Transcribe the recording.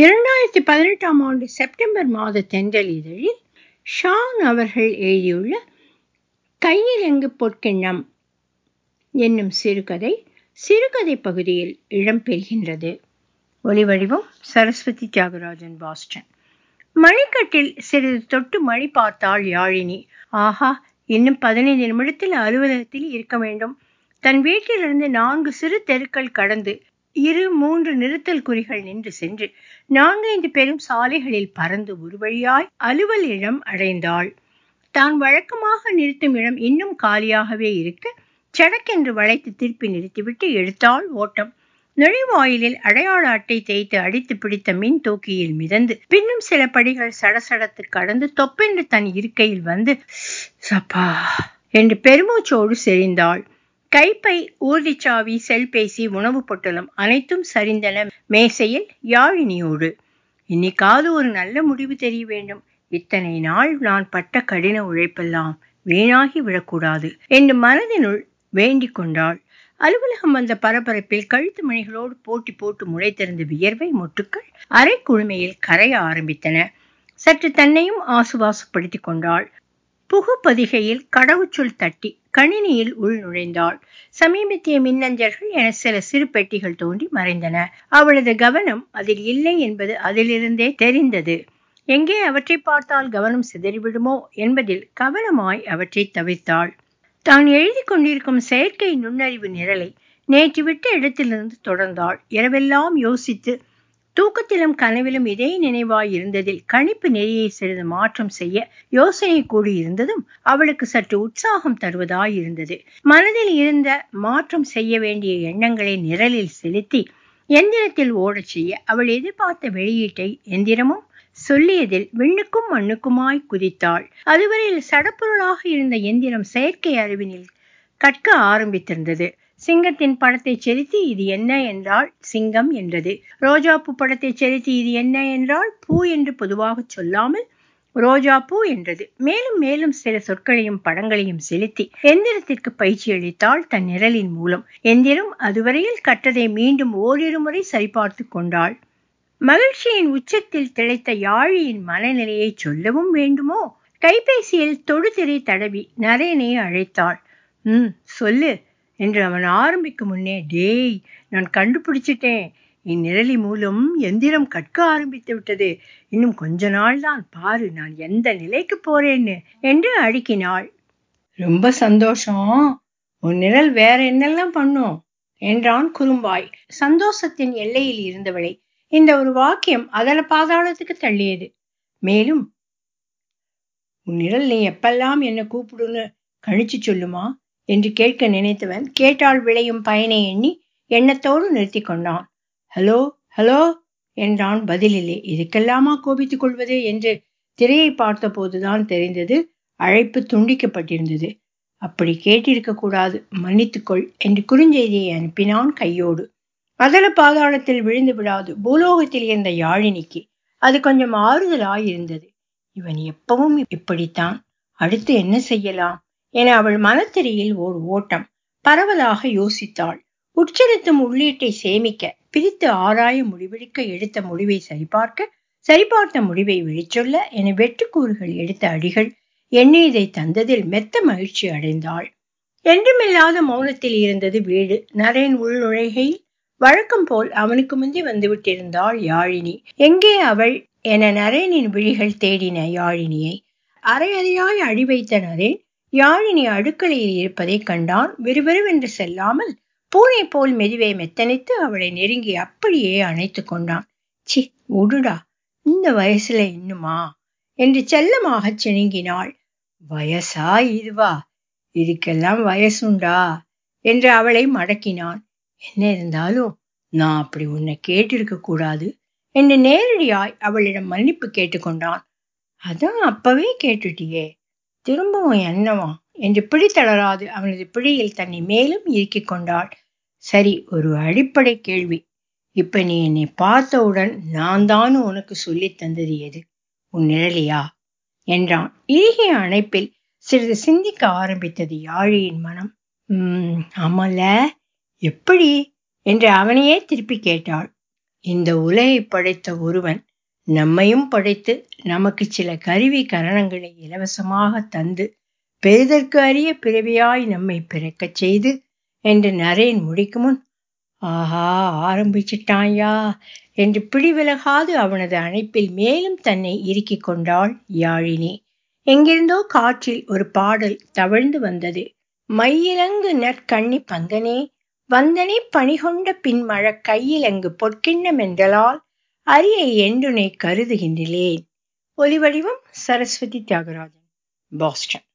இரண்டாயிரத்தி பதினெட்டாம் ஆண்டு செப்டம்பர் மாத தென்றல் இதழில் ஷான் அவர்கள் எழுதியுள்ள கையில் எங்கு பொற்கிண்ணம் என்னும் சிறுகதை சிறுகதை பகுதியில் இடம்பெறுகின்றது ஒலிவடிவம் சரஸ்வதி தியாகராஜன் பாஸ்டன் மணிக்கட்டில் சிறிது தொட்டு மணி பார்த்தாள் யாழினி ஆஹா இன்னும் பதினைந்து நிமிடத்தில் அலுவலகத்தில் இருக்க வேண்டும் தன் வீட்டிலிருந்து நான்கு சிறு தெருக்கள் கடந்து இரு மூன்று நிறுத்தல் குறிகள் நின்று சென்று நான்கைந்து பெரும் சாலைகளில் பறந்து ஒரு வழியாய் அலுவல் இடம் அடைந்தாள் தான் வழக்கமாக நிறுத்தும் இடம் இன்னும் காலியாகவே இருக்க சடக்கென்று வளைத்து திருப்பி நிறுத்திவிட்டு எடுத்தாள் ஓட்டம் நுழைவாயிலில் அடையாள அட்டை தேய்த்து அடித்து பிடித்த மின் தூக்கியில் மிதந்து பின்னும் சில படிகள் சடசடத்து கடந்து தொப்பென்று தன் இருக்கையில் வந்து சப்பா என்று பெருமூச்சோடு செறிந்தாள் கைப்பை ஊர்திச்சாவி செல்பேசி உணவு பொட்டலம் அனைத்தும் சரிந்தன மேசையில் யாழினியோடு இன்னைக்காவது ஒரு நல்ல முடிவு தெரிய வேண்டும் இத்தனை நாள் நான் பட்ட கடின உழைப்பெல்லாம் வீணாகி விடக்கூடாது என்று மனதினுள் வேண்டிக் கொண்டாள் அலுவலகம் வந்த பரபரப்பில் கழுத்து மணிகளோடு போட்டி போட்டு முளைத்திருந்த வியர்வை மொட்டுக்கள் அரை குழுமையில் கரைய ஆரம்பித்தன சற்று தன்னையும் ஆசுவாசப்படுத்திக் கொண்டாள் புகுப்பதிகையில் கடவுச்சொல் தட்டி கணினியில் உள் நுழைந்தாள் சமீபத்திய மின்னஞ்சல்கள் என சில சிறு பெட்டிகள் தோன்றி மறைந்தன அவளது கவனம் அதில் இல்லை என்பது அதிலிருந்தே தெரிந்தது எங்கே அவற்றை பார்த்தால் கவனம் சிதறிவிடுமோ என்பதில் கவனமாய் அவற்றை தவிர்த்தாள் தான் எழுதி கொண்டிருக்கும் செயற்கை நுண்ணறிவு நிரலை நேற்று விட்ட இடத்திலிருந்து தொடர்ந்தாள் இரவெல்லாம் யோசித்து தூக்கத்திலும் கனவிலும் இதே நினைவாய் இருந்ததில் கணிப்பு நெறியை சிறிது மாற்றம் செய்ய யோசனை கூடி இருந்ததும் அவளுக்கு சற்று உற்சாகம் தருவதாய் இருந்தது மனதில் இருந்த மாற்றம் செய்ய வேண்டிய எண்ணங்களை நிரலில் செலுத்தி எந்திரத்தில் ஓடச் செய்ய அவள் எதிர்பார்த்த வெளியீட்டை எந்திரமும் சொல்லியதில் விண்ணுக்கும் மண்ணுக்குமாய் குதித்தாள் அதுவரையில் சடப்பொருளாக இருந்த எந்திரம் செயற்கை அறிவினில் கற்க ஆரம்பித்திருந்தது சிங்கத்தின் படத்தை செலுத்தி இது என்ன என்றால் சிங்கம் என்றது ரோஜாப்பூ படத்தை செலுத்தி இது என்ன என்றால் பூ என்று பொதுவாக சொல்லாமல் ரோஜா பூ என்றது மேலும் மேலும் சில சொற்களையும் படங்களையும் செலுத்தி எந்திரத்திற்கு பயிற்சி அளித்தாள் தன் நிரலின் மூலம் எந்திரம் அதுவரையில் கற்றதை மீண்டும் ஓரிரு முறை சரிபார்த்து கொண்டாள் மகிழ்ச்சியின் உச்சத்தில் திளைத்த யாழியின் மனநிலையை சொல்லவும் வேண்டுமோ கைபேசியில் தொடுதிரை தடவி நரேனை அழைத்தாள் ம் சொல்லு என்று அவன் ஆரம்பிக்கும் முன்னே டேய் நான் கண்டுபிடிச்சிட்டேன் இந்நிரலி மூலம் எந்திரம் கற்க ஆரம்பித்து விட்டது இன்னும் கொஞ்ச நாள் தான் பாரு நான் எந்த நிலைக்கு போறேன்னு என்று அடுக்கினாள் ரொம்ப சந்தோஷம் உன் நிரல் வேற என்னெல்லாம் பண்ணும் என்றான் குறும்பாய் சந்தோஷத்தின் எல்லையில் இருந்தவளை இந்த ஒரு வாக்கியம் அதல பாதாளத்துக்கு தள்ளியது மேலும் உன் நிரல் நீ எப்பெல்லாம் என்ன கூப்பிடுன்னு கணிச்சு சொல்லுமா என்று கேட்க நினைத்தவன் கேட்டால் விளையும் பயனை எண்ணி எண்ணத்தோடு நிறுத்தி கொண்டான் ஹலோ ஹலோ என்றான் பதிலில்லை இதுக்கெல்லாமா கோபித்துக் கொள்வது என்று திரையை பார்த்த போதுதான் தெரிந்தது அழைப்பு துண்டிக்கப்பட்டிருந்தது அப்படி கேட்டிருக்க கூடாது மன்னித்துக்கொள் என்று குறுஞ்செய்தியை அனுப்பினான் கையோடு அதல பாதாளத்தில் விழுந்து விடாது பூலோகத்தில் இருந்த யாழினிக்கு அது கொஞ்சம் ஆறுதலாயிருந்தது இவன் எப்பவும் இப்படித்தான் அடுத்து என்ன செய்யலாம் என அவள் மனத்திரையில் ஓர் ஓட்டம் பரவலாக யோசித்தாள் உட்செலுத்தும் உள்ளீட்டை சேமிக்க பிரித்து ஆராய முடிவெடுக்க எடுத்த முடிவை சரிபார்க்க சரிபார்த்த முடிவை வெளிச்சொல்ல என வெட்டுக்கூறுகள் எடுத்த அடிகள் எண்ணெய்தை தந்ததில் மெத்த மகிழ்ச்சி அடைந்தாள் என்றுமில்லாத மௌனத்தில் இருந்தது வீடு நரேன் உள் நுழைகையில் வழக்கம் போல் அவனுக்கு முந்தி வந்துவிட்டிருந்தாள் யாழினி எங்கே அவள் என நரேனின் விழிகள் தேடின யாழினியை அரையறையாய் அடி வைத்த நரேன் யாழினி அடுக்கலையில் இருப்பதை கண்டான் விறுவிறுவென்று செல்லாமல் பூனை போல் மெதுவை மெத்தனித்து அவளை நெருங்கி அப்படியே அணைத்து கொண்டான் சி உடுடா இந்த வயசுல இன்னுமா என்று செல்லமாகச் சிணுங்கினாள் வயசா இதுவா இதுக்கெல்லாம் வயசுண்டா என்று அவளை மடக்கினான் என்ன இருந்தாலும் நான் அப்படி உன்னை கேட்டிருக்க கூடாது என்று நேரடியாய் அவளிடம் மன்னிப்பு கேட்டுக்கொண்டான் அதான் அப்பவே கேட்டுட்டியே திரும்பவும் என்னவா என்று பிடித்தளராது அவனது பிடியில் தன்னை மேலும் இறுக்கிக் கொண்டாள் சரி ஒரு அடிப்படை கேள்வி இப்ப நீ என்னை பார்த்தவுடன் நான் தான் உனக்கு சொல்லித் தந்தது எது உன் நிழலியா என்றான் இறுகிய அணைப்பில் சிறிது சிந்திக்க ஆரம்பித்தது யாழியின் மனம் உம் ஆமல்ல எப்படி என்று அவனையே திருப்பி கேட்டாள் இந்த உலகை படைத்த ஒருவன் நம்மையும் படைத்து நமக்கு சில கருவி கரணங்களை இலவசமாக தந்து பெரிதற்கு அரிய பிறவியாய் நம்மை பிறக்கச் செய்து என்று நரேன் முடிக்கும் முன் ஆஹா ஆரம்பிச்சிட்டாயா என்று பிடிவிலகாது அவனது அணைப்பில் மேலும் தன்னை இறுக்கிக் கொண்டாள் யாழினி எங்கிருந்தோ காற்றில் ஒரு பாடல் தவழ்ந்து வந்தது மையிலங்கு நற்கண்ணி பந்தனே வந்தனை பணிகொண்ட பின்மழ கையிலங்கு பொற்கிண்ணம் என்றலால் அரிய என்றுனை கருதுகின்றேன் ஒலிவடிவம் சரஸ்வதி தியாகராஜன் பாஸ்டன்